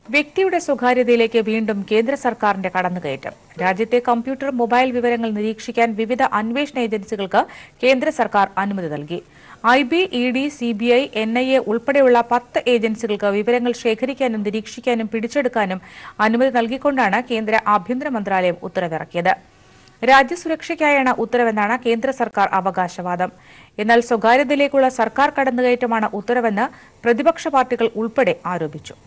വ്യക്തിയുടെ സ്വകാര്യതയിലേക്ക് വീണ്ടും കേന്ദ്ര സർക്കാരിന്റെ കടന്നുകയറ്റം രാജ്യത്തെ കമ്പ്യൂട്ടർ മൊബൈൽ വിവരങ്ങൾ നിരീക്ഷിക്കാൻ വിവിധ അന്വേഷണ ഏജൻസികൾക്ക് കേന്ദ്ര സർക്കാർ അനുമതി നൽകി I B E D C B I N I A ഉൾപ്പെടെയുള്ള പത്ത് ഏജൻസികൾക്ക് വിവരങ്ങൾ ശേഖരിക്കാനും നിരീക്ഷിക്കാനും പിടിച്ചെടുക്കാനും അനുമതി നൽകിക്കൊണ്ടാണ് കേന്ദ്ര ആഭ്യന്തര മന്ത്രാലയം ഉത്തരവിറക്കിയത് രാജ്യസുരക്ഷയ്ക്കായാണ് ഉത്തരവെന്നാണ് കേന്ദ്ര സർക്കാർ അവകാശവാദം എന്നാൽ സ്വകാര്യതയിലേക്കുള്ള സർക്കാർ കടന്നുകയറ്റമാണ് ഉത്തരവെന്ന് പ്രതിപക്ഷ പാർട്ടികൾ ഉൾപ്പെടെ ആരോപിച്ചു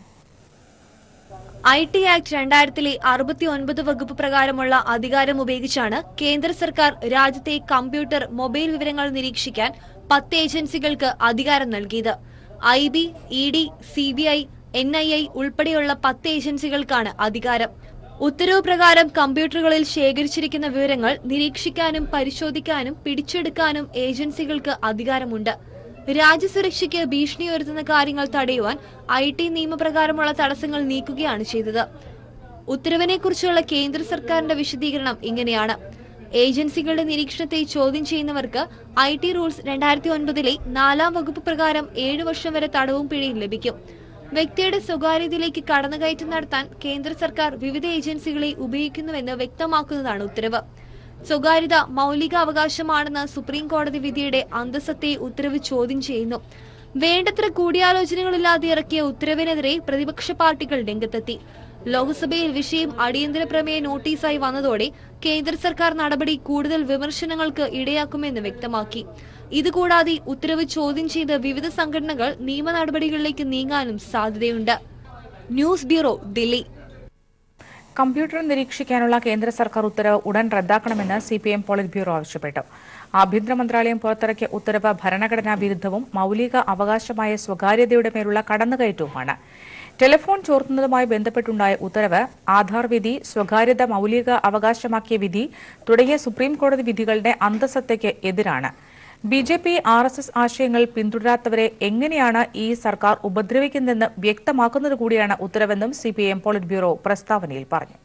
ഐ ടി ആക്ട് രണ്ടായിരത്തിലെ അറുപത്തി ഒൻപത് വകുപ്പ് പ്രകാരമുള്ള അധികാരം ഉപയോഗിച്ചാണ് കേന്ദ്ര സർക്കാർ രാജ്യത്തെ കമ്പ്യൂട്ടർ മൊബൈൽ വിവരങ്ങൾ നിരീക്ഷിക്കാൻ പത്ത് ഏജൻസികൾക്ക് അധികാരം നൽകിയത് I B E D C B I N I I ഉൾപ്പെടെയുള്ള പത്ത് ഏജൻസികൾക്കാണ് അധികാരം ഉത്തരവ് പ്രകാരം കമ്പ്യൂട്ടറുകളിൽ ശേഖരിച്ചിരിക്കുന്ന വിവരങ്ങൾ നിരീക്ഷിക്കാനും പരിശോധിക്കാനും പിടിച്ചെടുക്കാനും ഏജൻസികൾക്ക് അധികാരമുണ്ട് രാജ്യസുരക്ഷയ്ക്ക് ഭീഷണി ഉയർത്തുന്ന കാര്യങ്ങൾ തടയുവാൻ ഐ ടി നിയമപ്രകാരമുള്ള തടസ്സങ്ങൾ നീക്കുകയാണ് ചെയ്തത് ഉത്തരവിനെക്കുറിച്ചുള്ള കേന്ദ്ര സർക്കാരിന്റെ വിശദീകരണം ഇങ്ങനെയാണ് ഏജൻസികളുടെ നിരീക്ഷണത്തെ ചോദ്യം ചെയ്യുന്നവർക്ക് ഐ ടി റൂൾസ് രണ്ടായിരത്തി ഒൻപതിലെ നാലാം വകുപ്പ് പ്രകാരം ഏഴു വർഷം വരെ തടവും പിഴയും ലഭിക്കും വ്യക്തിയുടെ സ്വകാര്യതയിലേക്ക് കടന്നുകയറ്റം നടത്താൻ കേന്ദ്ര സർക്കാർ വിവിധ ഏജൻസികളെ ഉപയോഗിക്കുന്നുവെന്ന് വ്യക്തമാക്കുന്നതാണ് ഉത്തരവ് സ്വകാര്യത മൗലിക അവകാശമാണെന്ന സുപ്രീം കോടതി വിധിയുടെ അന്തസ്സത്തെ ഉത്തരവ് ചോദ്യം ചെയ്യുന്നു വേണ്ടത്ര കൂടിയാലോചനകളില്ലാതെ ഇറക്കിയ ഉത്തരവിനെതിരെ പ്രതിപക്ഷ പാർട്ടികൾ രംഗത്തെത്തി ലോക്സഭയിൽ വിഷയം അടിയന്തര പ്രമേയ നോട്ടീസായി വന്നതോടെ കേന്ദ്ര സർക്കാർ നടപടി കൂടുതൽ വിമർശനങ്ങൾക്ക് ഇടയാക്കുമെന്ന് വ്യക്തമാക്കി ഇതുകൂടാതെ ഉത്തരവ് ചോദ്യം ചെയ്ത് വിവിധ സംഘടനകൾ നിയമ നടപടികളിലേക്ക് നീങ്ങാനും സാധ്യതയുണ്ട് ന്യൂസ് ബ്യൂറോ ദില്ലി കമ്പ്യൂട്ടർ നിരീക്ഷിക്കാനുള്ള കേന്ദ്ര സർക്കാർ ഉത്തരവ് ഉടൻ റദ്ദാക്കണമെന്ന് C P M polit bureau ആവശ്യപ്പെട്ടു ആഭ്യന്തര മന്ത്രാലയം പുറത്തിറക്കിയ ഉത്തരവ് ഭരണഘടനാ വിരുദ്ധവും മൌലിക അവകാശമായ സ്വകാര്യതയുടെ മേലുള്ള കടന്നുകയറ്റവുമാണ് ടെലിഫോൺ ചോർത്തുന്നതുമായി ബന്ധപ്പെട്ടുണ്ടായ ഉത്തരവ് ആധാർ വിധി സ്വകാര്യത മൌലിക അവകാശമാക്കിയ വിധി തുടങ്ങിയ സുപ്രീം കോടതി വിധികളുടെ അന്തസത്തയ്ക്ക് എതിരാണ് B J P R S S ആശയങ്ങൾ പിന്തുടരാത്തവരെ എങ്ങനെയാണ് ഈ സർക്കാർ ഉപദ്രവിക്കുന്നതെന്ന് വ്യക്തമാക്കുന്നത് കൂടിയാണ് ഉത്തരവെന്നും C P M polit bureau പ്രസ്താവനയിൽ പറഞ്ഞു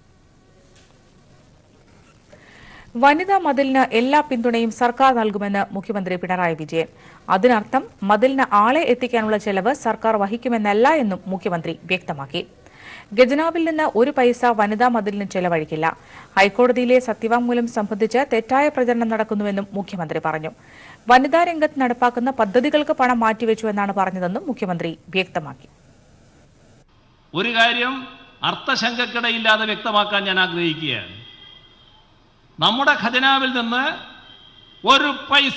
വനിതാ മതിലിന് എല്ലാ പിന്തുണയും സർക്കാർ നൽകുമെന്ന് മുഖ്യമന്ത്രി പിണറായി വിജയൻ അതിനർത്ഥം മതിലിന് ആളെ എത്തിക്കാനുള്ള ചെലവ് സർക്കാർ വഹിക്കുമെന്നല്ല എന്നും മുഖ്യമന്ത്രി വ്യക്തമാക്കി ഖജനാവിൽ നിന്ന് ഒരു പൈസ വനിതാ മതിലിന് ചെലവഴിക്കില്ല ഹൈക്കോടതിയിലെ സത്യവാങ്മൂലം സംബന്ധിച്ച് തെറ്റായ പ്രചരണം നടക്കുന്നുവെന്നും മുഖ്യമന്ത്രി പറഞ്ഞു വനിതാ രംഗത്ത് നടപ്പാക്കുന്ന പദ്ധതികൾക്ക് പണം മാറ്റിവെച്ചുവെന്നാണ് പറഞ്ഞതെന്നും മുഖ്യമന്ത്രി വ്യക്തമാക്കി ഒരു കാര്യം അർത്ഥശങ്കക്കിടയില്ലാതെ വ്യക്തമാക്കാൻ ഞാൻ ആഗ്രഹിക്കുകയാണ് നമ്മുടെ ഖജനാവിൽ നിന്ന് ഒരു പൈസ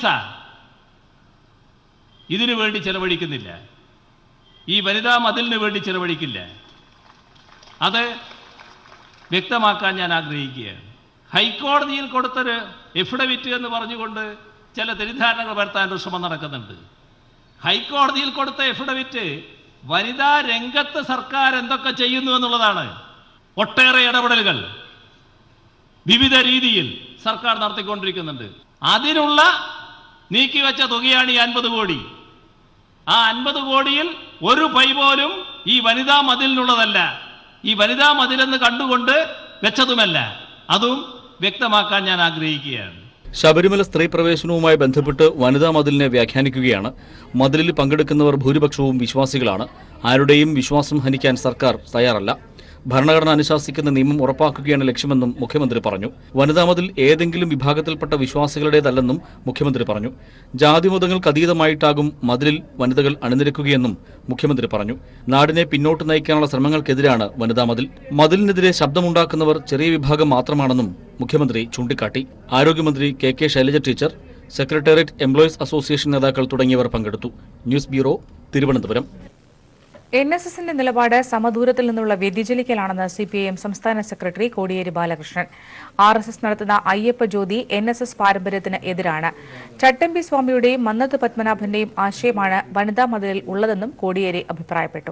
ഇതിനു വേണ്ടി ചെലവഴിക്കുന്നില്ല ഈ വനിതാ മതിലിന് വേണ്ടി ചെലവഴിക്കില്ല അത് വ്യക്തമാക്കാൻ ഞാൻ ആഗ്രഹിക്കുകയാണ് ഹൈക്കോടതിയിൽ കൊടുത്തൊരു എഫിഡവിറ്റ് എന്ന് പറഞ്ഞുകൊണ്ട് ചില തെറ്റിദ്ധാരണകൾ വരുത്താൻ ഒരു ശ്രമം നടക്കുന്നുണ്ട് ഹൈക്കോടതിയിൽ കൊടുത്ത എഫിഡവിറ്റ് വനിതാ രംഗത്ത് സർക്കാർ എന്തൊക്കെ ചെയ്യുന്നു എന്നുള്ളതാണ് ഒട്ടേറെ ഇടപെടലുകൾ വിവിധ രീതിയിൽ സർക്കാർ നടത്തിക്കൊണ്ടിരിക്കുന്നുണ്ട് അതിനുള്ള നീക്കിവെച്ച തുകയാണ് ഈ അൻപത് കോടി ആ അൻപത് കോടിയിൽ ഒരു പൈ പോലും ഈ വനിതാ മതിലിനുള്ളതല്ല ഈ വനിതാ മതിലെന്ന് കണ്ടുകൊണ്ട് വെച്ചതുമല്ല അതും വ്യക്തമാക്കാൻ ഞാൻ ആഗ്രഹിക്കുകയാണ് ശബരിമല സ്ത്രീ പ്രവേശനവുമായി ബന്ധപ്പെട്ട് വനിതാ മതിലിനെ വ്യാഖ്യാനിക്കുകയാണ് മതിലിൽ പങ്കെടുക്കുന്നവർ ഭൂരിപക്ഷവും വിശ്വാസികളാണ് ആരുടെയും വിശ്വാസം ഹനിക്കാൻ സർക്കാർ തയ്യാറല്ല ഭരണഘടന അനുശാസിക്കുന്ന നിയമം ഉറപ്പാക്കുകയാണ് ലക്ഷ്യമെന്നും മുഖ്യമന്ത്രി പറഞ്ഞു വനിതാ മതിൽ ഏതെങ്കിലും വിഭാഗത്തിൽപ്പെട്ട വിശ്വാസികളുടേതല്ലെന്നും മുഖ്യമന്ത്രി പറഞ്ഞു ജാതിമതങ്ങൾക്ക് അതീതമായിട്ടാകും മതിലിൽ വനിതകൾ അണിനിരക്കുകയെന്നും മുഖ്യമന്ത്രി പറഞ്ഞു നാടിനെ പിന്നോട്ട് നയിക്കാനുള്ള ശ്രമങ്ങൾക്കെതിരാണ് വനിതാ മതിൽ മതിലിനെതിരെ ശബ്ദമുണ്ടാക്കുന്നവർ ചെറിയ വിഭാഗം മാത്രമാണെന്നും മുഖ്യമന്ത്രി ചൂണ്ടിക്കാട്ടി ആരോഗ്യമന്ത്രി K K Shailaja teacher secretariat employees association നേതാക്കൾ തുടങ്ങിയവർ പങ്കെടുത്തു news bureau Thiruvananthapuram N S എസിന്റെ നിലപാട് സമദൂരത്തിൽ നിന്നുള്ള വ്യതിചലിക്കലാണെന്ന് സി പി ഐ എം സംസ്ഥാന secretary Kodiyeri Balakrishnan R S S നടത്തുന്ന Ayyappa Jyothi N S S പാരമ്പര്യത്തിന് എതിരാണ് ചട്ടമ്പി സ്വാമിയുടെയും മന്നത്ത് പത്മനാഭന്റെയും ആശയമാണ് വനിതാ മതിലിൽ ഉള്ളതെന്നും കോടിയേരി അഭിപ്രായപ്പെട്ടു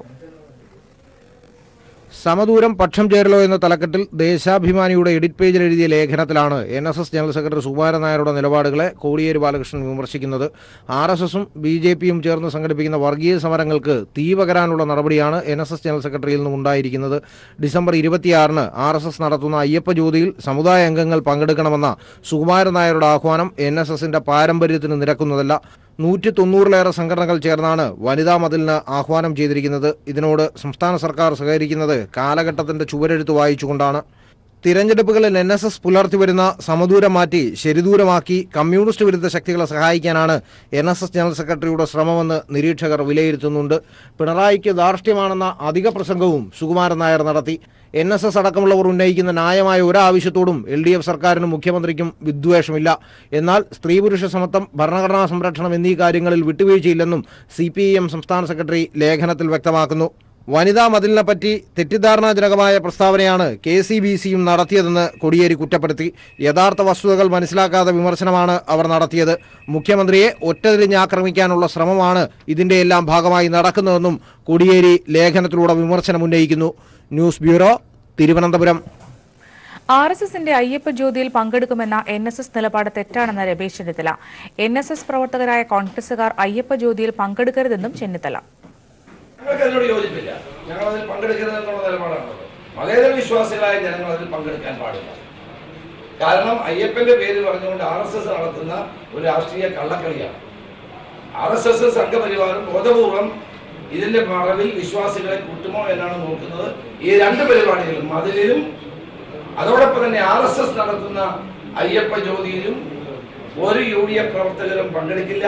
സമദൂരം പക്ഷം ചേരലോ എന്ന തലക്കെട്ടിൽ ദേശാഭിമാനിയുടെ എഡിറ്റ് പേജിൽ എഴുതിയ ലേഖനത്തിലാണ് N S S general secretary Sukumaran നായരുടെ നിലപാടുകളെ കോടിയേരി ബാലകൃഷ്ണൻ വിമർശിക്കുന്നത് ആർ എസ് എസും ബി ജെ പിയും ചേർന്ന് സംഘടിപ്പിക്കുന്ന വർഗീയ സമരങ്ങൾക്ക് തീ പകരാനുള്ള നടപടിയാണ് എൻ എസ് എസ് ജനറൽ സെക്രട്ടറിയിൽ നിന്നും ഉണ്ടായിരിക്കുന്നത് ഡിസംബർ ഇരുപത്തിയാറിന് ആർ എസ് എസ് നടത്തുന്ന അയ്യപ്പ ജ്യോതിയിൽ സമുദായ അംഗങ്ങൾ പങ്കെടുക്കണമെന്ന സുകുമാരൻ നായരുടെ ആഹ്വാനം എൻ എസ് എസിന്റെ പാരമ്പര്യത്തിന് നിരക്കുന്നതല്ല നൂറ്റി തൊണ്ണൂറിലേറെ സംഘടനകൾ ചേർന്നാണ് വനിതാ മതിലിന് ആഹ്വാനം ചെയ്തിരിക്കുന്നത് ഇതിനോട് സംസ്ഥാന സർക്കാർ സഹകരിക്കുന്നത് കാലഘട്ടത്തിന്റെ ചുവരെഴുത്ത് വായിച്ചുകൊണ്ടാണ് തിരഞ്ഞെടുപ്പുകളിൽ എൻ എസ് എസ് പുലർത്തി വരുന്ന സമദൂരം മാറ്റി ശരിദൂരമാക്കി കമ്മ്യൂണിസ്റ്റ് വിരുദ്ധ ശക്തികളെ സഹായിക്കാനാണ് എൻ എസ് എസ് ജനറൽ സെക്രട്ടറിയുടെ ശ്രമമെന്ന് നിരീക്ഷകർ വിലയിരുത്തുന്നുണ്ട് പിണറായിക്ക് ധാർഷ്ട്യമാണെന്ന അധിക പ്രസംഗവും സുകുമാരൻ നായർ നടത്തി എൻ എസ് എസ് അടക്കമുള്ളവർ ഉന്നയിക്കുന്ന ന്യായമായ ഒരാവശ്യത്തോടും എൽ ഡി എഫ് സർക്കാരിനും മുഖ്യമന്ത്രിക്കും വിദ്വേഷമില്ല എന്നാൽ സ്ത്രീ പുരുഷ സമത്വം ഭരണഘടനാ സംരക്ഷണം എന്നീ കാര്യങ്ങളിൽ വിട്ടുവീഴ്ചയില്ലെന്നും സി പി ഐ എം സംസ്ഥാന സെക്രട്ടറി ലേഖനത്തിൽ വ്യക്തമാക്കുന്നു വനിതാ മതിലിനെപ്പറ്റി തെറ്റിദ്ധാരണാജനകമായ പ്രസ്താവനയാണ് കെ സി ബി സിയും നടത്തിയതെന്ന് കോടിയേരി കുറ്റപ്പെടുത്തി യഥാർത്ഥ വസ്തുതകൾ മനസ്സിലാക്കാത്ത വിമർശനമാണ് അവർ നടത്തിയത് മുഖ്യമന്ത്രിയെ ഒറ്റതിരിഞ്ഞ് ആക്രമിക്കാനുള്ള ശ്രമമാണ് ഇതിന്റെയെല്ലാം ഭാഗമായി നടക്കുന്നതെന്നും കോടിയേരി ലേഖനത്തിലൂടെ വിമർശനം ഉന്നയിക്കുന്നു news bureau Thiruvananthapuram R S എസിന്റെ അയ്യപ്പ ജ്യോതിയിൽ പങ്കെടുക്കുമെന്ന എൻ എസ് എസ് നിലപാട് തെറ്റാണെന്ന് Ramesh Chennithala N S S പ്രവർത്തകരായ കോൺഗ്രസുകാർ അയ്യപ്പ ജ്യോതിയിൽ പങ്കെടുക്കരുതെന്നും ചെന്നിത്തല ഞങ്ങൾക്ക് അതിനോട് യോജിപ്പില്ല ഞങ്ങൾ അതിൽ പങ്കെടുക്കരുത് എന്നുള്ള നിലപാടാണുള്ളത് മതേതര വിശ്വാസികളായ ജനങ്ങൾ അതിൽ പങ്കെടുക്കാൻ പാടില്ല കാരണം അയ്യപ്പന്റെ പേര് പറഞ്ഞുകൊണ്ട് ആർ എസ് എസ് നടത്തുന്ന ഒരു രാഷ്ട്രീയ കള്ളക്കളിയാണ് ആർ എസ് എസ് സംഘപരിവാരം ബോധപൂർവം ഇതിന്റെ മറവിൽ വിശ്വാസികളെ കൂട്ടുമോ എന്നാണ് നോക്കുന്നത് ഈ രണ്ട് പരിപാടികളും മതിലിലും അതോടൊപ്പം തന്നെ ആർ എസ് എസ് നടത്തുന്ന അയ്യപ്പ ജ്യോതിയിലും ഒരു യു ഡി എഫ് പ്രവർത്തകരും പങ്കെടുക്കില്ല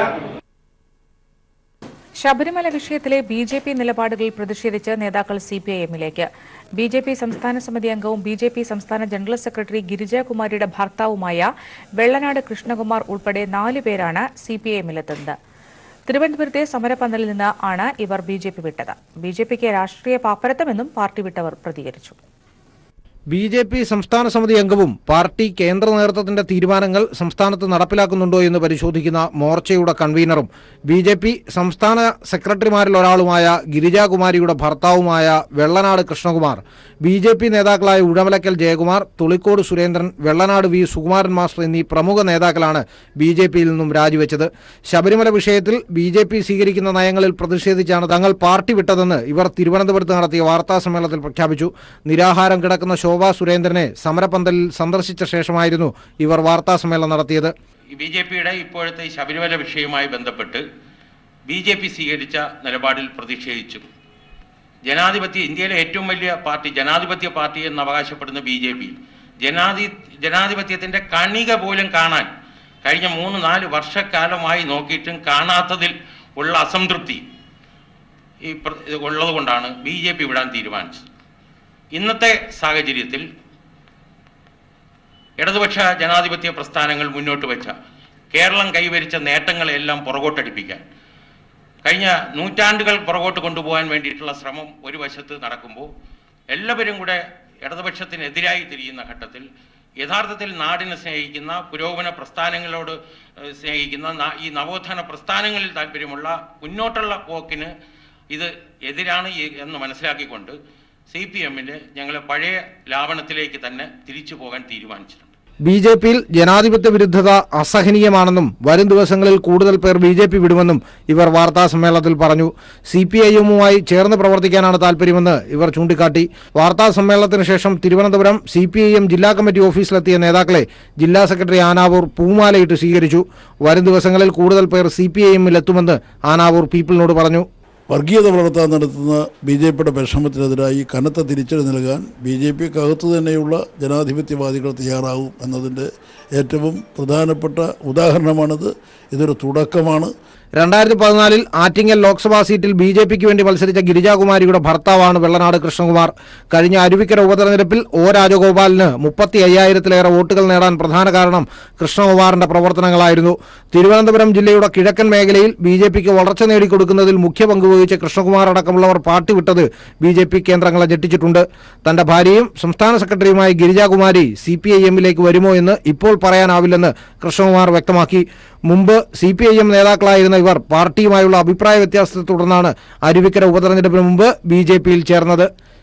ശബരിമല വിഷയത്തിലെ ബി ജെ പി നിലപാടുകളിൽ പ്രതിഷേധിച്ച് നേതാക്കൾ സി പി ഐ എമ്മിലേക്ക് ബി ജെ പി സംസ്ഥാന സമിതി അംഗവും ബി ജെ പി സംസ്ഥാന ജനറൽ സെക്രട്ടറി ഗിരിജാകുമാരിയുടെ ഭർത്താവുമായ വെള്ളനാട് കൃഷ്ണകുമാർ ഉൾപ്പെടെ നാല് പേരാണ് സി പി ഐ എമ്മിലെത്തുന്നത് തിരുവനന്തപുരത്തെ സമരപന്തലിൽ നിന്ന് ആണ് ഇവർ ബി ജെ പി വിട്ടത് ബി ജെ പിക്ക് രാഷ്ട്രീയ പാപ്പരത്തമെന്നും പാർട്ടി വിട്ടവർ പ്രതികരിച്ചു ബി ജെ പി സംസ്ഥാന സമിതി അംഗവും പാർട്ടി കേന്ദ്ര നേതൃത്വത്തിന്റെ തീരുമാനങ്ങൾ സംസ്ഥാനത്ത് നടപ്പിലാക്കുന്നുണ്ടോ എന്ന് പരിശോധിക്കുന്ന മോർച്ചയുടെ കൺവീനറും ബി ജെ പി സംസ്ഥാന സെക്രട്ടറിമാരിൽ ഒരാളുമായ ഗിരിജാകുമാരിയുടെ ഭർത്താവുമായ Vellanad Krishnakumar B J P നേതാക്കളായ ഉഴമലക്കൽ ജയകുമാർ തുളിക്കോട് സുരേന്ദ്രൻ വെള്ളനാട് വി സുകുമാരൻ മാസ്റ്റർ എന്നീ പ്രമുഖ നേതാക്കളാണ് ബി ജെ പിയിൽ നിന്നും രാജിവെച്ചത് ശബരിമല വിഷയത്തിൽ ബി ജെ പി സ്വീകരിക്കുന്ന നയങ്ങളിൽ പ്രതിഷേധിച്ചാണ് തങ്ങൾ പാർട്ടി വിട്ടതെന്ന് ഇവർ തിരുവനന്തപുരത്ത് നടത്തിയ വാർത്താ സമ്മേളനത്തിൽ പ്രഖ്യാപിച്ചു നിരാഹാരം കിടക്കുന്ന ശോഭാ സുരേന്ദ്രനെ സമരപന്തലിൽ സന്ദർശിച്ച ശേഷമായിരുന്നു ഇവർ വാർത്താ സമ്മേളനം നടത്തിയത് ബി ജെ പിയുടെ ഇപ്പോഴത്തെ ഈ ശബരിമല വിഷയവുമായി ബന്ധപ്പെട്ട് ബി ജെ പി സ്വീകരിച്ച നിലപാടിൽ പ്രതിഷേധിച്ചു ജനാധിപത്യ ഇന്ത്യയിലെ ഏറ്റവും വലിയ പാർട്ടി ജനാധിപത്യ പാർട്ടി എന്ന് അവകാശപ്പെടുന്ന ബി ജെ പി ജനാധി ജനാധിപത്യത്തിൻ്റെ കണിക പോലും കാണാൻ കഴിഞ്ഞ മൂന്ന് നാല് വർഷക്കാലമായി നോക്കിയിട്ടും കാണാത്തതിൽ ഉള്ള അസംതൃപ്തി ഈ പ്ര- ഇത് ഉള്ളതുകൊണ്ടാണ് ബി ജെ പി വിടാൻ തീരുമാനിച്ചത് ഇന്നത്തെ സാഹചര്യത്തിൽ ഇടതുപക്ഷ ജനാധിപത്യ പ്രസ്ഥാനങ്ങൾ മുന്നോട്ട് വെച്ച കേരളം കൈവരിച്ച നേട്ടങ്ങളെല്ലാം പുറകോട്ടടിപ്പിക്കാൻ കഴിഞ്ഞ നൂറ്റാണ്ടുകൾ പുറകോട്ട് കൊണ്ടുപോകാൻ വേണ്ടിയിട്ടുള്ള ശ്രമം ഒരു വശത്ത് നടക്കുമ്പോൾ എല്ലാവരും കൂടെ ഇടതുപക്ഷത്തിനെതിരായി തിരിയുന്ന ഘട്ടത്തിൽ യഥാർത്ഥത്തിൽ നാടിനെ സ്നേഹിക്കുന്ന പുരോഗമന പ്രസ്ഥാനങ്ങളോട് ഏഹ്, സ്നേഹിക്കുന്ന ന- ഈ നവോത്ഥാന പ്രസ്ഥാനങ്ങളിൽ താല്പര്യമുള്ള മുന്നോട്ടുള്ള പോക്കിന് ഇത് എതിരാണ് ഈ- എന്ന് മനസ്സിലാക്കിക്കൊണ്ട് സി പി എമ്മിന് ഞങ്ങൾ പഴയ ലാവണത്തിലേക്ക് തന്നെ തിരിച്ചു പോകാൻ തീരുമാനിച്ചിട്ടുണ്ട് ബി ജെ പിയിൽ ജനാധിപത്യ വിരുദ്ധത അസഹനീയമാണെന്നും വരും ദിവസങ്ങളിൽ കൂടുതൽ പേർ ബി ജെ പി വിടുമെന്നും ഇവർ വാർത്താ സമ്മേളനത്തിൽ പറഞ്ഞു സി പി ഐ എമ്മുമായി ചേർന്ന് പ്രവർത്തിക്കാനാണ് താൽപര്യമെന്ന് ഇവർ ചൂണ്ടിക്കാട്ടി വാർത്താ സമ്മേളനത്തിന് ശേഷം Thiruvananthapuram C P I M ജില്ലാ കമ്മിറ്റി ഓഫീസിലെത്തിയ നേതാക്കളെ ജില്ലാ സെക്രട്ടറി ആനാവൂർ പൂമാലയിട്ട് സ്വീകരിച്ചു വരും ദിവസങ്ങളിൽ കൂടുതൽ പേർ സി പി ഐ എമ്മിൽ എത്തുമെന്ന് ആനാവൂർ പീപ്പിളിനോട് പറഞ്ഞു വർഗീയത വളർത്താൻ നടത്തുന്ന ബി ജെ പിയുടെ പരിശ്രമത്തിനെതിരായി കനത്ത തിരിച്ചടി നൽകാൻ ബി ജെ പിക്കകത്ത് തന്നെയുള്ള ജനാധിപത്യവാദികൾ തയ്യാറാവും എന്നതിൻ്റെ ഏറ്റവും പ്രധാനപ്പെട്ട ഉദാഹരണമാണിത് ഇതൊരു തുടക്കമാണ് രണ്ടായിരത്തി പതിനാലിൽ ആറ്റിങ്ങൽ ലോക്സഭാ സീറ്റിൽ ബി ജെ പിക്ക് വേണ്ടി മത്സരിച്ച ഗിരിജാകുമാരിയുടെ ഭർത്താവാണ് വെള്ളനാട് കൃഷ്ണകുമാർ കഴിഞ്ഞ അരുവിക്കര ഉപതെരഞ്ഞെടുപ്പിൽ ഒ രാജഗോപാലിന് മുപ്പത്തി അയ്യായിരത്തിലേറെ വോട്ടുകൾ നേടാൻ പ്രധാന കാരണം കൃഷ്ണകുമാറിന്റെ പ്രവർത്തനങ്ങളായിരുന്നു തിരുവനന്തപുരം ജില്ലയുടെ കിഴക്കൻ മേഖലയിൽ ബി ജെ പിക്ക് വളർച്ച നേടിക്കൊടുക്കുന്നതിൽ മുഖ്യ പങ്ക് വഹിച്ച കൃഷ്ണകുമാർ അടക്കമുള്ളവർ പാർട്ടി വിട്ടത് ബി ജെ പി കേന്ദ്രങ്ങളെ ഞെട്ടിച്ചിട്ടുണ്ട് തന്റെ ഭാര്യയും സംസ്ഥാന സെക്രട്ടറിയുമായ ഗിരിജാകുമാരി സി പി ഐ എമ്മിലേക്ക് വരുമോ എന്ന് ഇപ്പോൾ പറയാനാവില്ലെന്ന് കൃഷ്ണകുമാർ വ്യക്തമാക്കി മുമ്പ് സി പി ഐ എം നേതാക്കളായിരുന്ന ഇവർ പാർട്ടിയുമായുള്ള അഭിപ്രായ വ്യത്യാസത്തെ തുടർന്നാണ് അരുവിക്കര ഉപതെരഞ്ഞെടുപ്പിന് മുമ്പ് ബി ജെ പിയിൽ ചേർന്നത്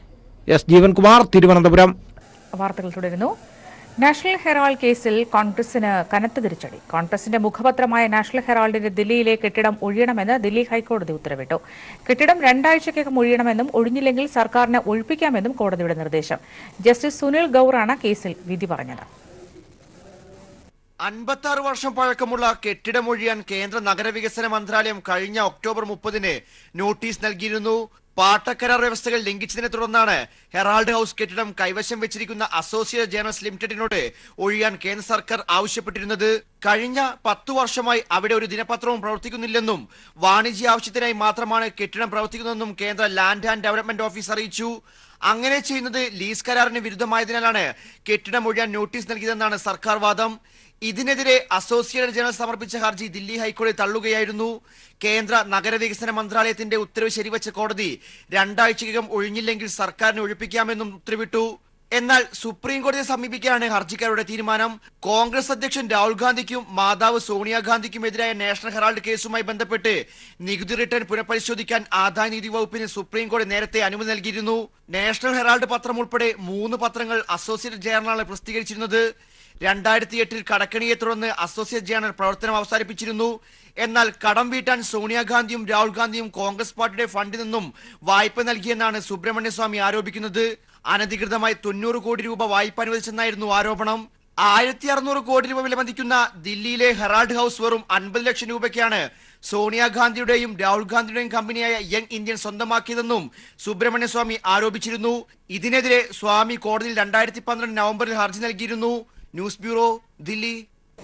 എസ് ജീവൻകുമാർ തിരുവനന്തപുരം വാർത്തകൾ തുടരുന്നു നാഷണൽ ഹെറാൾഡ് കേസിൽ കോൺഗ്രസിന് കനത്ത തിരിച്ചടി കോൺഗ്രസിന്റെ മുഖപത്രമായ നാഷണൽ ഹെറാൾഡിന്റെ ദില്ലിയിലെ കെട്ടിടം ഒഴിയണമെന്ന് ദില്ലി ഹൈക്കോടതി ഉത്തരവിട്ടു കെട്ടിടം രണ്ടാഴ്ചയ്ക്കകം ഒഴിയണമെന്നും ഒഴിഞ്ഞില്ലെങ്കിൽ സർക്കാരിന് ഒഴിപ്പിക്കാമെന്നും കോടതിയുടെ നിർദ്ദേശം ജസ്റ്റിസ് സുനിൽ ഗൌറാണ് കേസിൽ വിധി പറഞ്ഞത് അൻപത്തി ആറ് വർഷം പഴക്കമുള്ള കെട്ടിടമൊഴിയാൻ കേന്ദ്ര നഗരവികസന മന്ത്രാലയം കഴിഞ്ഞ ഒക്ടോബർ മുപ്പതിന് നോട്ടീസ് നൽകിയിരുന്നു പാട്ടക്കരാർ വ്യവസ്ഥകൾ ലംഘിച്ചതിനെ തുടർന്നാണ് ഹെറാൾഡ് ഹൌസ് കെട്ടിടം കൈവശം വെച്ചിരിക്കുന്ന അസോസിയേറ്റ് ജേണൽസ് ലിമിറ്റഡിനോട് ഒഴിയാൻ കേന്ദ്ര സർക്കാർ ആവശ്യപ്പെട്ടിരുന്നത് കഴിഞ്ഞ പത്തു വർഷമായി അവിടെ ഒരു ദിനപത്രവും പ്രവർത്തിക്കുന്നില്ലെന്നും വാണിജ്യ ആവശ്യത്തിനായി മാത്രമാണ് കെട്ടിടം പ്രവർത്തിക്കുന്നതെന്നും കേന്ദ്ര ലാൻഡ് ആൻഡ് ഡെവലപ്മെന്റ് ഓഫീസ് അറിയിച്ചു അങ്ങനെ ചെയ്യുന്നത് ലീസ് കരാറിന് വിരുദ്ധമായതിനാലാണ് കെട്ടിടം ഒഴിയാൻ നോട്ടീസ് നൽകിയതെന്നാണ് സർക്കാർ വാദം ഇതിനെതിരെ അസോസിയേറ്റഡ് ജനറൽ സമർപ്പിച്ച ഹർജി ദില്ലി ഹൈക്കോടതി തള്ളുകയായിരുന്നു കേന്ദ്ര നഗരവികസന മന്ത്രാലയത്തിന്റെ ഉത്തരവ് ശരിവച്ച കോടതി രണ്ടാഴ്ചക്കകം ഒഴിഞ്ഞില്ലെങ്കിൽ സർക്കാരിനെ ഒഴിപ്പിക്കാമെന്നും ഉത്തരവിട്ടു എന്നാൽ സുപ്രീം കോടതിയെ സമീപിക്കാനാണ് ഹർജിക്കാരുടെ തീരുമാനം കോൺഗ്രസ് അധ്യക്ഷൻ രാഹുൽ ഗാന്ധിക്കും മാതാവ് സോണിയാഗാന്ധിക്കും എതിരായ നാഷണൽ ഹെറാൾഡ് കേസുമായി ബന്ധപ്പെട്ട് നികുതി റിട്ടേൺ പുനഃപരിശോധിക്കാൻ ആദായ നികുതി വകുപ്പിന് സുപ്രീം കോടതി നേരത്തെ അനുമതി നൽകിയിരുന്നു നാഷണൽ ഹെറാൾഡ് പത്രം ഉൾപ്പെടെ മൂന്ന് പത്രങ്ങൾ അസോസിയേറ്റ് ജേർണലാണ് പ്രസിദ്ധീകരിച്ചിരുന്നത് രണ്ടായിരത്തി എട്ടിൽ കടക്കണിയെ തുടർന്ന് അസോസിയേറ്റ് ജേണൽ പ്രവർത്തനം അവസാനിപ്പിച്ചിരുന്നു എന്നാൽ കടം വീട്ടാൻ സോണിയാഗാന്ധിയും രാഹുൽ ഗാന്ധിയും കോൺഗ്രസ് പാർട്ടിയുടെ ഫണ്ടിൽ നിന്നും വായ്പ നൽകിയെന്നാണ് സുബ്രഹ്മണ്യ സ്വാമി ആരോപിക്കുന്നത് അനധികൃതമായി തൊണ്ണൂറ് കോടി രൂപ വായ്പ അനുവദിച്ചെന്നായിരുന്നു ആരോപണം ആയിരത്തി അറുന്നൂറ് കോടി രൂപ വിലമതിക്കുന്ന ദില്ലിയിലെ ഹെറാൾഡ് ഹൌസ് വെറും അൻപത് ലക്ഷം രൂപയ്ക്കാണ് സോണിയാഗാന്ധിയുടെയും രാഹുൽ ഗാന്ധിയുടെയും കമ്പനിയായ യങ് ഇന്ത്യൻ സ്വന്തമാക്കിയതെന്നും സുബ്രഹ്മണ്യ സ്വാമി ആരോപിച്ചിരുന്നു ഇതിനെതിരെ സ്വാമി കോടതിയിൽ രണ്ടായിരത്തി പന്ത്രണ്ട് നവംബറിൽ ഹർജി നൽകിയിരുന്നു news bureau Delhi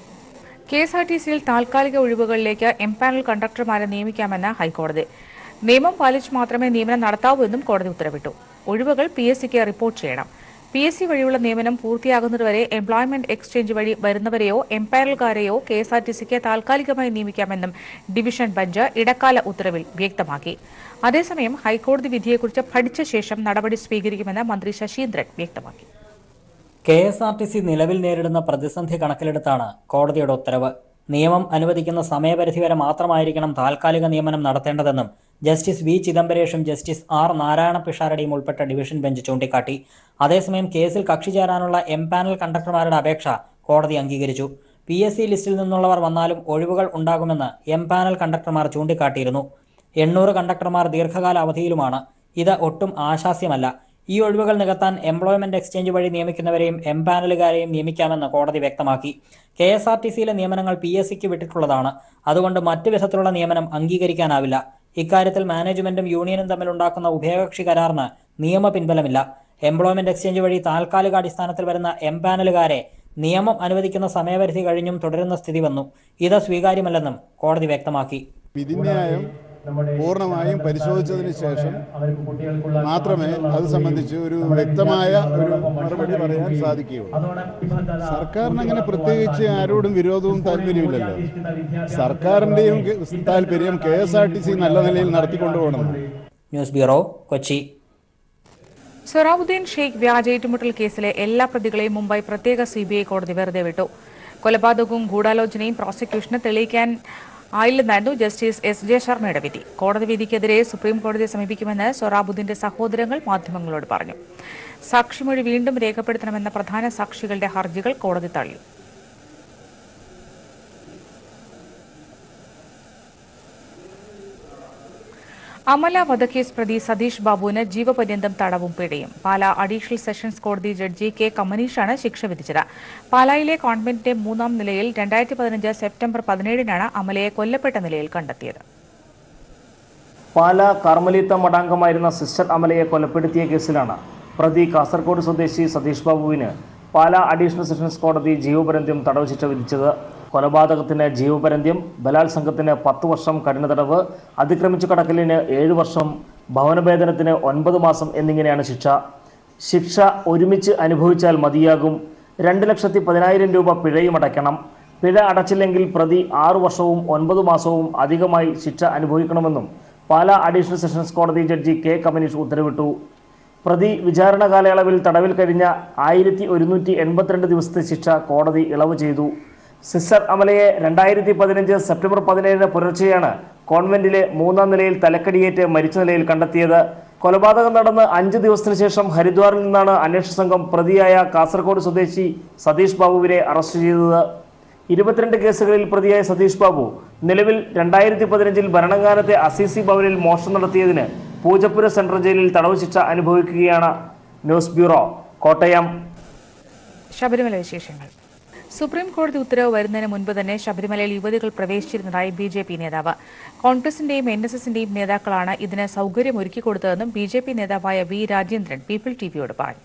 K S R T സിയിൽ താൽക്കാലിക ഒഴിവുകളിലേക്ക് എംപാനൽ കണ്ടക്ടർമാരെ നിയമിക്കാമെന്ന് ഹൈക്കോടതി നിയമം പാലിച്ച് മാത്രമേ നിയമനം നടത്താവൂ എന്നും കോടതി ഉത്തരവിട്ടു ഒഴിവുകൾ പി എസ് സിക്ക് റിപ്പോർട്ട് ചെയ്യണം പി എസ് സി വഴിയുള്ള നിയമനം പൂർത്തിയാകുന്നതുവരെ എംപ്ലോയ്മെന്റ് എക്സ്ചേഞ്ച് വഴി വരുന്നവരെയോ എംപാനൽക്കാരെയോ കെ എസ് ആർ ടി സിക്ക് താൽക്കാലികമായി നിയമിക്കാമെന്നും ഡിവിഷൻ ബെഞ്ച് ഇടക്കാല ഉത്തരവിൽ വ്യക്തമാക്കി അതേസമയം ഹൈക്കോടതി വിധിയെക്കുറിച്ച് പഠിച്ച ശേഷം നടപടി സ്വീകരിക്കുമെന്ന് മന്ത്രി ശശീന്ദ്രൻ വ്യക്തമാക്കി K S R T C നിലവിൽ നേരിടുന്ന പ്രതിസന്ധി കണക്കിലെടുത്താണ് കോടതിയുടെ ഉത്തരവ് നിയമം അനുവദിക്കുന്ന സമയപരിധി വരെ മാത്രമായിരിക്കണം താൽക്കാലിക നിയമനം നടത്തേണ്ടതെന്നും ജസ്റ്റിസ് വി ചിദംബരേഷും ജസ്റ്റിസ് ആർ നാരായണ പിഷാരടിയും ഉൾപ്പെട്ട ഡിവിഷൻ ബെഞ്ച് ചൂണ്ടിക്കാട്ടി അതേസമയം കേസിൽ കക്ഷി ചേരാനുള്ള എം പാനൽ കണ്ടക്ടർമാരുടെ അപേക്ഷ കോടതി അംഗീകരിച്ചു പി എസ് സി ലിസ്റ്റിൽ നിന്നുള്ളവർ വന്നാലും ഒഴിവുകൾ ഉണ്ടാകുമെന്ന് എം പാനൽ കണ്ടക്ടർമാർ ചൂണ്ടിക്കാട്ടിയിരുന്നു എണ്ണൂറ് കണ്ടക്ടർമാർ ദീർഘകാല അവധിയിലുമാണ് ഇത് ഒട്ടും ആശാസ്യമല്ല ഈ ഒഴിവുകൾ നികത്താൻ എംപ്ലോയ്മെന്റ് എക്സ്ചേഞ്ച് വഴി നിയമിക്കുന്നവരെയും എം പാനലുകാരെയും നിയമിക്കാമെന്ന് കോടതി വ്യക്തമാക്കി കെ എസ് ആർ ടി സിയിലെ നിയമനങ്ങൾ പി എസ് സിക്ക് വിട്ടിട്ടുള്ളതാണ് അതുകൊണ്ട് മറ്റു വിധത്തിലുള്ള നിയമനം അംഗീകരിക്കാനാവില്ല ഇക്കാര്യത്തിൽ മാനേജ്മെന്റും യൂണിയനും തമ്മിലുണ്ടാക്കുന്ന ഉഭയകക്ഷി കരാറിന് നിയമ പിൻബലമില്ല എംപ്ലോയ്മെന്റ് എക്സ്ചേഞ്ച് വഴി താൽക്കാലിക അടിസ്ഥാനത്തിൽ വരുന്ന എം പാനലുകാരെ നിയമം അനുവദിക്കുന്ന സമയപരിധി കഴിഞ്ഞും തുടരുന്ന സ്ഥിതി വന്നു ഇത് സ്വീകാര്യമല്ലെന്നും കോടതി വ്യക്തമാക്കി വിധിന്യായം പൂർണ്ണമായും പരിശോധിച്ചതിന് ശേഷം മാത്രമേ അത് സംബന്ധിച്ച് ഒരു വ്യക്തമായ ഒരു മറുപടി പറയാൻ സാധിക്കുകയുള്ളൂ സർക്കാരിന് അങ്ങനെ പ്രത്യേകിച്ച് ആരോടും വിരോധവും താല്പര്യമില്ലല്ലോ സർക്കാരിന്റെയും താല്പര്യം K S R T C നല്ല നിലയിൽ നടത്തിക്കൊണ്ടുപോകണം ന്യൂസ് ബ്യൂറോ കൊച്ചി സൊറാബുദ്ദീൻ ഷെയ്ഖ് വ്യാജ ഏറ്റുമുട്ടൽ കേസിലെ എല്ലാ പ്രതികളെയും മുംബൈ പ്രത്യേക സിബിഐ കോടതി വെറുതെ വിട്ടു കൊലപാതകവും ഗൂഢാലോചനയും പ്രോസിക്യൂഷന് തെളിയിക്കാൻ ആയില്ലെന്നായിരുന്നു ജസ്റ്റിസ് എസ് ജെ ശർമ്മയുടെ വിധി കോടതി വിധിക്കെതിരെ സുപ്രീം കോടതിയെ സമീപിക്കുമെന്ന് സൊറാബുദ്ദീന്റെ സഹോദരങ്ങൾ മാധ്യമങ്ങളോട് പറഞ്ഞു സാക്ഷിമൊഴി വീണ്ടും രേഖപ്പെടുത്തണമെന്ന പ്രധാന സാക്ഷികളുടെ ഹർജികൾ കോടതി തള്ളി അമല വധക്കേസ് പ്രതി സതീഷ് ബാബുവിന് ജീവപര്യന്തം തടവും പിഴയും പാലാ അഡീഷണൽ സെഷൻസ് കോടതി ജഡ്ജി കെ കമനീഷാണ് ശിക്ഷ വിധിച്ചത് പാലായിലെ കോൺവെന്റിന്റെ മൂന്നാം നിലയിൽ രണ്ടായിരത്തി പതിനഞ്ച് സെപ്റ്റംബർ പതിനേഴിനാണ് അമലയെ കൊല്ലപ്പെട്ട നിലയിൽ കണ്ടെത്തിയത് പാല കർമ്മലീത്ത മഠാംഗമായിരുന്ന സിസ്റ്റർ അമലയെ കൊലപ്പെടുത്തിയ കേസിലാണ് പ്രതി കാസർഗോഡ് സ്വദേശി സതീഷ് ബാബുവിന് പാല അഡീഷണൽ സെഷൻസ് കോടതി ജീവപര്യന്തം തടവ് ശിക്ഷ വിധിച്ചത് കൊലപാതകത്തിന് ജീവപര്യന്തം ബലാത്സംഗത്തിന് പത്ത് വർഷം കഠിന തടവ് അതിക്രമിച്ചു കടക്കലിന് ഏഴ് വർഷം ഭവനഭേദനത്തിന് ഒൻപത് മാസം എന്നിങ്ങനെയാണ് ശിക്ഷ ശിക്ഷ ഒരുമിച്ച് അനുഭവിച്ചാൽ മതിയാകും രണ്ട് ലക്ഷത്തി പതിനായിരം രൂപ പിഴയും അടയ്ക്കണം പിഴ അടച്ചില്ലെങ്കിൽ പ്രതി ആറു വർഷവും ഒൻപത് മാസവും അധികമായി ശിക്ഷ അനുഭവിക്കണമെന്നും പാലാ അഡീഷണൽ സെഷൻസ് കോടതി ജഡ്ജി കെ കമനീഷ് ഉത്തരവിട്ടു പ്രതി വിചാരണ കാലയളവിൽ തടവിൽ കഴിഞ്ഞ ആയിരത്തി ഒരുന്നൂറ്റി എൺപത്തിരണ്ട് ദിവസത്തെ ശിക്ഷ കോടതി ഇളവ് ചെയ്തു സിസ്റ്റർ അമലയെ രണ്ടായിരത്തി പതിനഞ്ച് സെപ്റ്റംബർ പതിനേഴിന് പുലർച്ചെയാണ് കോൺവെന്റിലെ മൂന്നാം നിലയിൽ തലക്കടിയേറ്റ് മരിച്ച നിലയിൽ കണ്ടെത്തിയത് കൊലപാതകം നടന്ന് അഞ്ച് ദിവസത്തിനു ശേഷം ഹരിദ്വാറിൽ നിന്നാണ് അന്വേഷണ സംഘം പ്രതിയായ കാസർഗോഡ് സ്വദേശി സതീഷ് ബാബുവിനെ അറസ്റ്റ് ചെയ്തത് ഇരുപത്തിരണ്ട് കേസുകളിൽ പ്രതിയായ സതീഷ് ബാബു നിലവിൽ രണ്ടായിരത്തി പതിനഞ്ചിൽ ഭരണങ്ങാനത്തെ അസീസി ഭവനിൽ മോഷണം നടത്തിയതിന് പൂജപ്പുര സെൻട്രൽ ജയിലിൽ തടവ് ശിക്ഷ അനുഭവിക്കുകയാണ് ന്യൂസ് ബ്യൂറോ കോട്ടയം ശബരിമല വിശേഷങ്ങൾ സുപ്രീം കോടതി ഉത്തരവ് വരുന്നതിന് മുൻപ് തന്നെ ശബരിമലയിൽ യുവതികൾ പ്രവേശിച്ചിരുന്നതായി ബി ജെ പി നേതാവ് കോൺഗ്രസിന്റെയും എൻ എസ് എസിന്റെയും നേതാക്കളാണ് ഇതിന് സൌകര്യം ഒരുക്കിക്കൊടുത്തതെന്നും ബി ജെ പി നേതാവായ വി രാജേന്ദ്രൻ പീപ്പിൾ ടിവിയോട് പറഞ്ഞു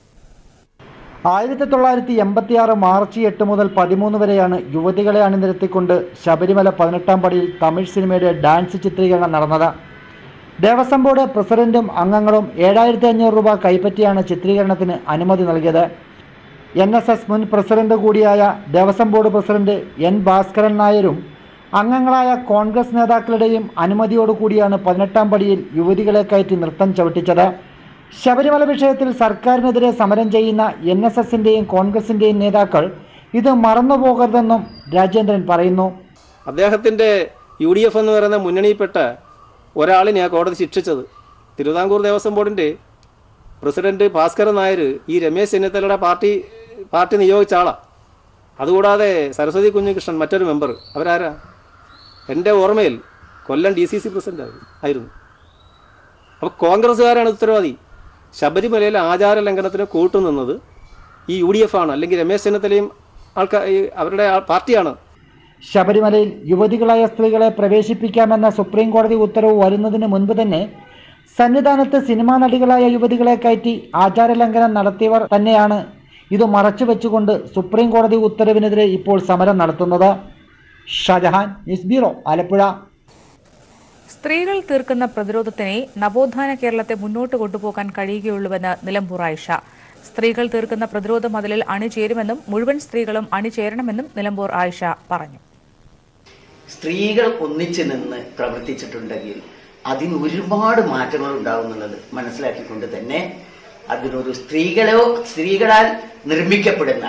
ആയിരത്തി തൊള്ളായിരത്തി എൺപത്തിയാറ് മാർച്ച് എട്ട് മുതൽ പതിമൂന്ന് വരെയാണ് യുവതികളെ അണിനിരത്തിക്കൊണ്ട് ശബരിമല പതിനെട്ടാം പടിയിൽ തമിഴ് സിനിമയുടെ ഡാൻസ് ചിത്രീകരണം നടന്നത് ദേവസ്വം ബോർഡ് പ്രസിഡന്റും അംഗങ്ങളും ഏഴായിരത്തി അഞ്ഞൂറ് രൂപ കൈപ്പറ്റിയാണ് ചിത്രീകരണത്തിന് അനുമതി നൽകിയത് എൻ എസ് എസ് മുൻ പ്രസിഡന്റ് കൂടിയായ Devaswom board president N Bhaskaran നായരും അംഗങ്ങളായ കോൺഗ്രസ് നേതാക്കളുടെയും അനുമതിയോടുകൂടിയാണ് പതിനെട്ടാം പടിയിൽ യുവതികളെ കയറ്റി നൃത്തം ചവിട്ടിച്ചത് ശബരിമല വിഷയത്തിൽ സർക്കാരിനെതിരെ സമരം ചെയ്യുന്ന എൻ എസ് എസിൻ്റെയും കോൺഗ്രസിൻ്റെയും നേതാക്കൾ ഇത് മറന്നുപോകരുതെന്നും രാജേന്ദ്രൻ പറയുന്നു അദ്ദേഹത്തിൻ്റെ യു ഡി എഫ് എന്ന് പറയുന്ന മുന്നണിയിൽപ്പെട്ട ഒരാളിനെയാണ് കോടതി ശിക്ഷിച്ചത് തിരുവിതാംകൂർ ദേവസ്വം ബോർഡിൻ്റെ പ്രസിഡന്റ് ഭാസ്കരൻ നായർ ഈ രമേശ് ചെന്നിത്തലയുടെ പാർട്ടി പാർട്ടി നിയോഗിച്ച ആളാണ് അതുകൂടാതെ സരസ്വതി കുഞ്ഞികൃഷ്ണൻ മറ്റൊരു മെമ്പർ അവരാരാ എൻ്റെ ഓർമ്മയിൽ Kollam D C C president ആയിരുന്നു അപ്പോൾ കോൺഗ്രസ്സുകാരാണ് ഉത്തരവാദി ശബരിമലയിലെ ആചാര ലംഘനത്തിന് കൂട്ടുനിന്നത് ഈ യു ഡി എഫ് ആണ് അല്ലെങ്കിൽ രമേശ് ചെന്നിത്തലയും ആൾക്കാർ അവരുടെ ആ- പാർട്ടിയാണ് ശബരിമലയിൽ യുവതികളായ സ്ത്രീകളെ പ്രവേശിപ്പിക്കാമെന്ന സുപ്രീം കോടതി ഉത്തരവ് വരുന്നതിന് മുൻപ് തന്നെ സന്നിധാനത്ത് സിനിമാ നടികളായ യുവതികളെ കയറ്റി ആചാരലംഘനം നടത്തിയവർ തന്നെയാണ് ഇത് മറച്ചു വെച്ചുകൊണ്ട് സുപ്രീം കോടതി ഉത്തരവിനെതിരെ ഇപ്പോൾ സമരം നടത്തുന്നത് ഷാജഹാൻ ന്യൂസ് ബ്യൂറോ ആലപ്പുഴ സ്ത്രീകൾ തീർക്കുന്ന പ്രതിരോധത്തിനെ നവോത്ഥാന കേരളത്തെ മുന്നോട്ട് കൊണ്ടുപോകാൻ കഴിയുകയുള്ളൂവെന്ന് നിലമ്പൂർ ആയിഷ സ്ത്രീകൾ തീർക്കുന്ന പ്രതിരോധ മതിലിൽ അണിചേരുമെന്നും മുഴുവൻ സ്ത്രീകളും അണിചേരണമെന്നും നിലമ്പൂർ ആയിഷ പറഞ്ഞു സ്ത്രീകൾ ഒന്നിച്ചു നിന്ന് പ്രവർത്തിച്ചിട്ടുണ്ടെങ്കിൽ അതിന് ഒരുപാട് മാറ്റങ്ങൾ ഉണ്ടാവും എന്നുള്ളത് മനസ്സിലാക്കിക്കൊണ്ട് തന്നെ അതിനൊരു സ്ത്രീകളോ സ്ത്രീകളാൽ നിർമ്മിക്കപ്പെടുന്ന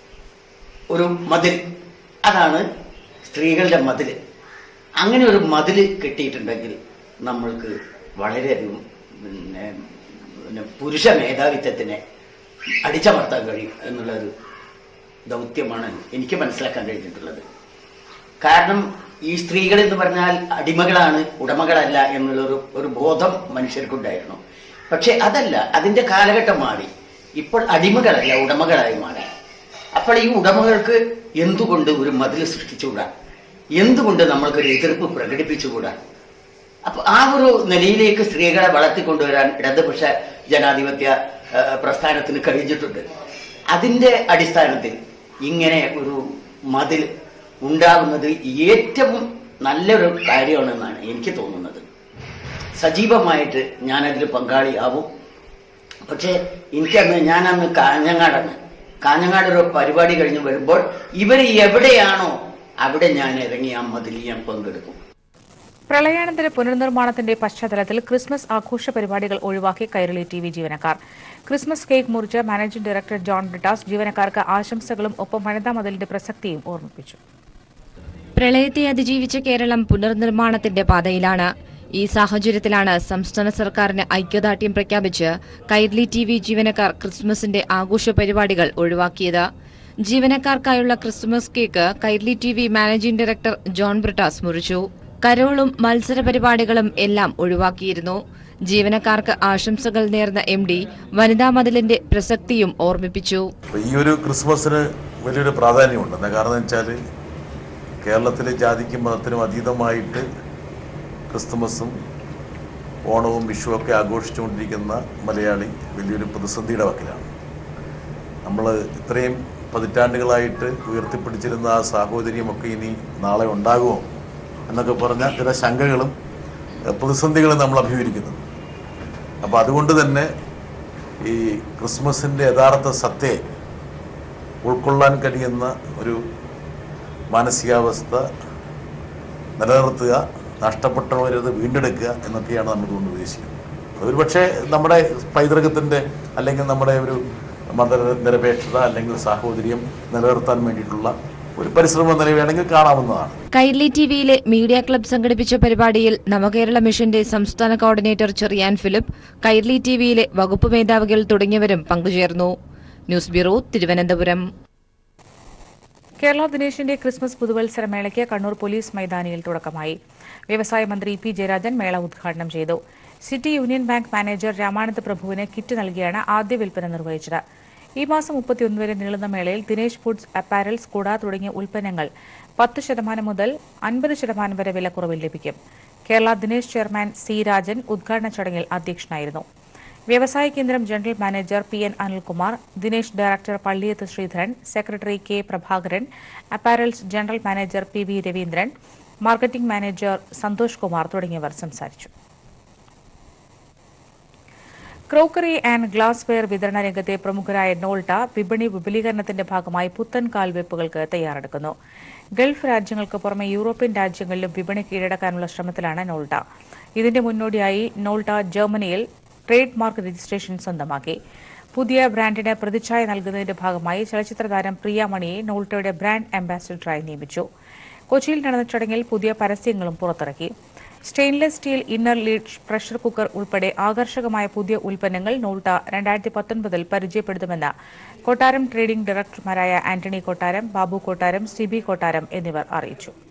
ഒരു മതിൽ അതാണ് സ്ത്രീകളുടെ മതിൽ അങ്ങനെ ഒരു മതിൽ കെട്ടിയിട്ടുണ്ടെങ്കിൽ നമ്മൾക്ക് വളരെയധികം പിന്നെ പിന്നെ പുരുഷ മേധാവിത്വത്തിനെ അടിച്ചമർത്താൻ കഴിയും എന്നുള്ളൊരു ദൗത്യമാണ് എനിക്ക് മനസ്സിലാക്കാൻ കഴിഞ്ഞിട്ടുള്ളത് കാരണം ഈ സ്ത്രീകൾ എന്ന് പറഞ്ഞാൽ അടിമകളാണ് ഉടമകളല്ല എന്നുള്ളൊരു ഒരു ബോധം മനുഷ്യർക്കുണ്ടായിരുന്നു പക്ഷെ അതല്ല അതിന്റെ കാലഘട്ടം മാറി ഇപ്പോൾ അടിമകളല്ല ഉടമകളായി മാറി അപ്പോൾ ഈ ഉടമകൾക്ക് എന്തുകൊണ്ട് ഒരു മതിൽ സൃഷ്ടിച്ചുകൂടാ എന്തുകൊണ്ട് നമ്മൾക്കൊരു എതിർപ്പ് പ്രകടിപ്പിച്ചുകൂടാ അപ്പൊ ആ ഒരു നിലയിലേക്ക് സ്ത്രീകളെ വളർത്തിക്കൊണ്ടുവരാൻ ഇടതുപക്ഷ ജനാധിപത്യ ആ, പ്രസ്ഥാനത്തിന് കഴിഞ്ഞിട്ടുണ്ട് അതിന്റെ അടിസ്ഥാനത്തിൽ ഇങ്ങനെ ഒരു മതിൽ ഉണ്ടാകുന്നത് ഏറ്റവും നല്ലൊരു കാര്യമാണെന്നാണ് എനിക്ക് തോന്നുന്നത് സജീവമായിട്ട് ഞാനതിൽ പങ്കാളിയാവും പക്ഷേ എനിക്കന്ന് ഞാനന്ന് കാഞ്ഞങ്ങാടാണ് കാഞ്ഞങ്ങാട് ഒരു പരിപാടി കഴിഞ്ഞ് വരുമ്പോൾ ഇവർ എവിടെയാണോ അവിടെ ഞാൻ ഇറങ്ങി ആ മതിൽ ഞാൻ പങ്കെടുക്കും പ്രളയാനന്തര പുനർനിർമ്മാണത്തിന്റെ പശ്ചാത്തലത്തിൽ ക്രിസ്മസ് ആഘോഷ പരിപാടികൾ ഒഴിവാക്കി കൈരളി ടി വി ജീവനക്കാർ ക്രിസ്മസ് കേക്ക് മുറിച്ച് മാനേജിംഗ് ഡയറക്ടർ ജോൺ ബ്രിട്ടാസ് ജീവനക്കാർക്ക് ആശംസകളും ഒപ്പം വനിതാ മതിലിന്റെ പ്രസക്തിയും ഓർമ്മിപ്പിച്ചു പ്രളയത്തെ അതിജീവിച്ച കേരളം പുനർനിർമ്മാണത്തിന്റെ പാതയിലാണ് ഈ സാഹചര്യത്തിലാണ് സംസ്ഥാന സർക്കാരിന് ഐക്യദാർഢ്യം പ്രഖ്യാപിച്ച് കൈർലി ടി വി ജീവനക്കാർ ക്രിസ്മസിന്റെ ആഘോഷ പരിപാടികൾ ഒഴിവാക്കിയത് ജീവനക്കാർക്കായുള്ള Christmas cake Kairali T V managing director John Brittas മുറിച്ചു കരോളും മത്സര പരിപാടികളും എല്ലാം ഒഴിവാക്കിയിരുന്നു ജീവനക്കാർക്ക് ആശംസകൾ നേർന്ന എം ഡി വനിതാ മതിലിന്റെ പ്രസക്തിയും ഓർമ്മിപ്പിച്ചു അപ്പോൾ ഈ ഒരു ക്രിസ്മസിന് വലിയൊരു പ്രാധാന്യമുണ്ട് എന്താ കാരണം എന്ന് വെച്ചാൽ കേരളത്തിലെ ജാതിക്കും മതത്തിനും അതീതമായിട്ട് ക്രിസ്തുമസും ഓണവും വിഷുവൊക്കെ ആഘോഷിച്ചുകൊണ്ടിരിക്കുന്ന മലയാളി വലിയൊരു പ്രതിസന്ധിയുടെ വക്കിലാണ് നമ്മൾ ഇത്രയും പതിറ്റാണ്ടുകളായിട്ട് ഉയർത്തിപ്പിടിച്ചിരുന്ന ആ സാഹോദര്യമൊക്കെ ഇനി നാളെ ഉണ്ടാകുമോ എന്നൊക്കെ പറഞ്ഞ ചില ശങ്കകളും ഏഹ്, പ്രതിസന്ധികളും നമ്മൾ അഭിമുഖീകരിക്കുന്നു അപ്പോൾ അതുകൊണ്ട് തന്നെ ഈ ക്രിസ്മസിൻ്റെ യഥാർത്ഥ സത്തയെ ഉൾക്കൊള്ളാൻ കഴിയുന്ന ഒരു മാനസികാവസ്ഥ നിലനിർത്തുക നഷ്ടപ്പെട്ടവരത് വീണ്ടെടുക്കുക എന്നൊക്കെയാണ് നമുക്ക് ഉദ്ദേശിക്കുന്നത് അതൊരു പക്ഷേ നമ്മുടെ പൈതൃകത്തിൻ്റെ അല്ലെങ്കിൽ നമ്മുടെ ഒരു മതനിരപേക്ഷത അല്ലെങ്കിൽ സാഹോദര്യം നിലനിർത്താൻ വേണ്ടിയിട്ടുള്ള ഒരു പരിശ്രമം എന്ന നിലയിൽ വേണമെങ്കിൽ കാണാവുന്നതാണ് കൈർലി ടിവിയിലെ മീഡിയ ക്ലബ് സംഘടിപ്പിച്ച പരിപാടിയിൽ നവകേരള മിഷന്റെ സംസ്ഥാന കോർഡിനേറ്റർ ചെറിയാൻ ഫിലിപ്പ് കൈർലി ടിവിയിലെ വകുപ്പ് മേധാവികൾ തുടങ്ങിയവരും പങ്കുചേർന്നു ന്യൂസ് ബ്യൂറോ തിരുവനന്തപുരം കേരള ദിനേശിന്റെ ക്രിസ്മസ് പുതുവത്സര മേളയ്ക്ക് കണ്ണൂർ പോലീസ് മൈതാനിയിൽ തുടക്കമായി വ്യവസായ മന്ത്രി പി ജയരാജൻ മേള ഉദ്ഘാടനം ചെയ്തു city union bank manager Ramananda പ്രഭുവിന് കിറ്റ് നൽകിയാണ് ആദ്യ വിൽപ്പന നിർവഹിച്ചത് ഈ മാസം മുപ്പത്തിയൊന്ന് വരെ നീളുന്ന മേളയിൽ ദിനേശ് ഫുഡ്സ് അപ്പാരൽസ് കുട തുടങ്ങിയ ഉൽപ്പന്നങ്ങൾ പത്ത് ശതമാനം മുതൽ അൻപത് ശതമാനം വരെ വിലക്കുറവിൽ ലഭിക്കും കേരള ദിനേശ് ചെയർമാൻ സി രാജൻ ഉദ്ഘാടന ചടങ്ങിൽ അധ്യക്ഷനായിരുന്നു വ്യവസായ കേന്ദ്രം general manager P N Anilkumar Dinesh director Palliyath Sreedharan secretary K Prabhakaran apparels general manager P V Raveendran marketing manager Santhosh Kumar തുടങ്ങിയവർ സംസാരിച്ചു ക്രോക്കറി ആൻഡ് ഗ്ലാസ് വെയർ വിതരണ രംഗത്തെ പ്രമുഖരായ നോൾട്ട വിപണി വിപുലീകരണത്തിന്റെ ഭാഗമായി പുത്തൻ കാൽവെപ്പുകൾക്ക് തയ്യാറെടുക്കുന്നു ഗൾഫ് രാജ്യങ്ങൾക്ക് പുറമെ യൂറോപ്യൻ രാജ്യങ്ങളിലും വിപണി കീഴടക്കാനുള്ള ശ്രമത്തിലാണ് നോൾട്ട ഇതിന്റെ മുന്നോടിയായി നോൾട്ട ജർമ്മനിയിൽ ട്രേഡ് മാർക്ക് രജിസ്ട്രേഷൻ സ്വന്തമാക്കി പുതിയ ബ്രാൻഡിന് പ്രതിച്ഛായ നൽകുന്നതിന്റെ ഭാഗമായി ചലച്ചിത്ര താരം പ്രിയ മണിയെ നോൾട്ടയുടെ ബ്രാൻഡ് അംബാസിഡറായി നിയമിച്ചു കൊച്ചിയിൽ നടന്ന ചടങ്ങിൽ പുതിയ പരസ്യങ്ങളും പുറത്തിറക്കി stainless steel inner lid pressure cooker ഉൾപ്പെടെ ആകർഷകമായ പുതിയ ഉൽപ്പന്നങ്ങൾ നോൾട്ട രണ്ടായിരത്തി പത്തൊൻപതിൽ പരിചയപ്പെടുത്തുമെന്ന് കൊട്ടാരം ട്രേഡിംഗ് ഡയറക്ടർമാരായ ആന്റണി കൊട്ടാരം ബാബു കൊട്ടാരം സിബി കൊട്ടാരം എന്നിവർ അറിയിച്ചു